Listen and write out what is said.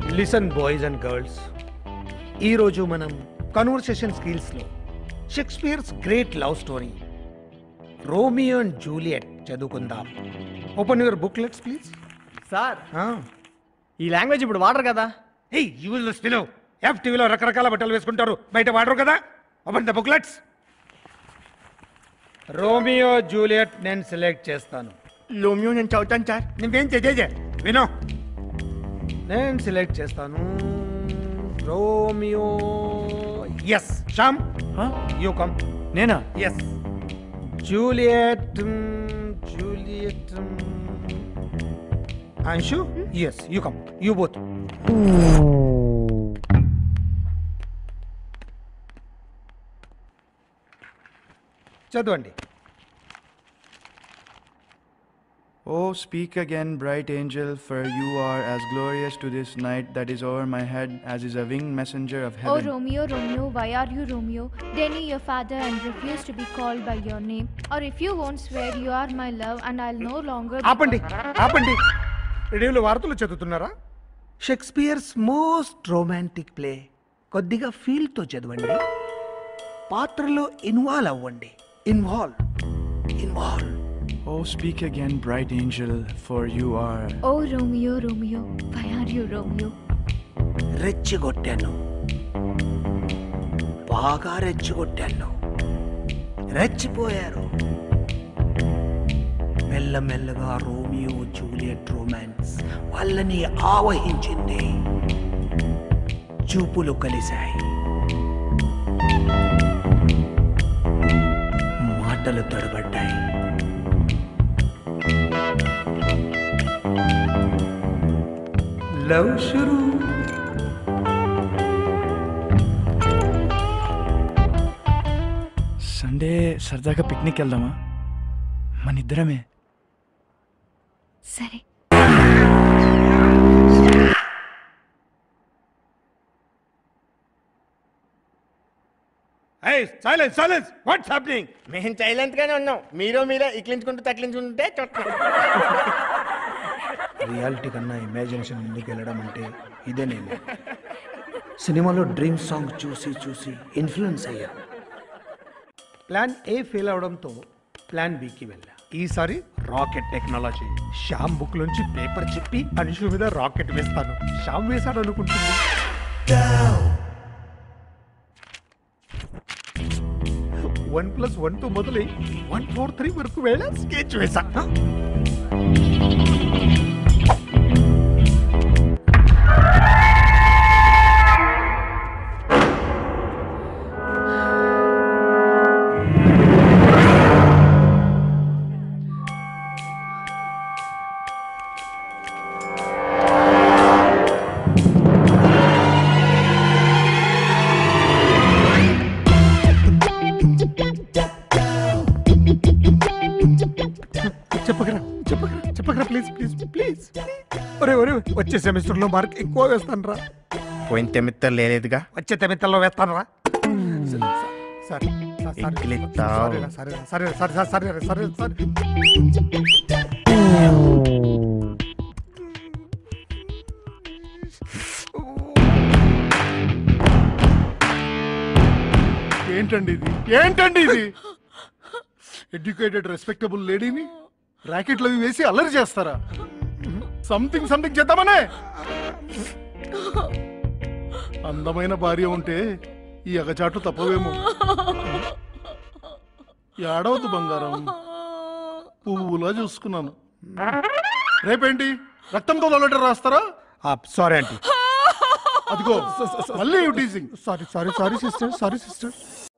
Listen boys and girls ఈరోజు మనం conversation స్కిల్స్లో Shakespeare's great love story Romeo and Juliet చదువుకుందాం open your booklets please sir ఈ language ఇప్పుడు వాడరు కదా హే యూజ్లెస్ ఫిలో ఎఫ్ టీవీలో రకరకాల బట్టలు వేసుకుంటారు బయట వాడరు కదా open the booklets Romeo Juliet నేను సెలెక్ట్ చేస్తాను లోమియో నేను చదువుతాను సార్ నువ్వేం చేజే వినో నేను సెలెక్ట్ చేస్తాను Romeo yes Shyam you come నేనా yes Juliet Juliet Anshu yes you come you both చదవండి Oh, speak again, bright angel, for you are as glorious to this night that is over my head as is a winged messenger of Oh, heaven. Romeo, Romeo, why are you Romeo? Deny your father and refuse to be called by your name. Or if you won't swear you are my love and I'll no longer be ఆపండి ఆపండి రేడియోలో వార్తలు చదువుతున్నారా Shakespeare's most romantic play కొద్దిగా ఫీల్తో చదవండి పాత్రలో involve అవ్వండి involve involve Oh, speak again, bright angel, for you are. Oh, Romeo, Romeo, why are you Romeo? రెచ్చగొట్టాను బాగా రెచ్చగొట్టాను రెచ్చిపోయారు మెల్లమెల్లగా రోమియో జూలియట్ రొమాన్స్ వాళ్ళని ఆవహించింది చూపులు కలిశాయి మాటలు తడబడ్డాయి లవ్ షురూ సండే సరదాగా పిక్నిక్ వెళ్దామా మన ఇద్దరమే సరే Hey, silence, silence! What's happening? మేము సైలెంట్ గానే ఉన్నాం మీరు మీరే ఇక్లించుకుంటూ తక్లించుకుంటే చూస్తాం రియాలిటీ కన్నా ఇమాజినేషన్ ముందుకు వెళ్ళడం అంటే ఇదే నేను సినిమాలో డ్రీమ్ సాంగ్ చూసి చూసి ఇన్ఫ్లుయెన్స్ అయ్యా ప్లాన్ ఏ ఫెయిల్ అవడంతో ప్లాన్ బికి వెళ్ళా ఈసారి రాకెట్ టెక్నాలజీ శ్యామ్ బుక్ నుంచి పేపర్ చెప్పి అనుషు మీద రాకెట్ వేస్తాను శ్యామ్ వేశాడు అనుకుంటుంది వన్ ప్లస్ వన్ తో మొదలై వన్ ఫోర్ త్రీ వరకు వెళ్ళా స్కెచ్ వేసా చెప్పగరా చెప్పగరా చెప్పగరా ప్లీజ్ ప్లీజ్ ప్లీజ్ ఒరే ఒరే వచ్చే సెమిస్టర్ లో మార్క్ ఎక్కువ వేస్తాను రా పోయిన తెమిత్త లేదుగా వచ్చే తెమిత్తల్లో వేస్తాను రా సరే ఎక్కిలిత్తావ్. సరే సరే సరే సరే సరే సరే ఏంటండి ఇది ఏంటండి ఇది ఎడ్యుకేటెడ్ రెస్పెక్టబుల్ లేడీని ర్యాకెట్లు అవి వేసి అల్లరి చేస్తారా సంథింగ్ సంథింగ్ చేద్దామనే అందమైన భార్య ఉంటే ఈ అగచాట్లు తప్పవేమో ఏడవద్దు బంగారం పువ్వులా చూసుకున్నాను రేపేంటి రక్తంతో లెటర్ రాస్తారా సారీ ఆంటీ అదిగో మళ్ళీ teasing sorry sorry sorry sister sorry sister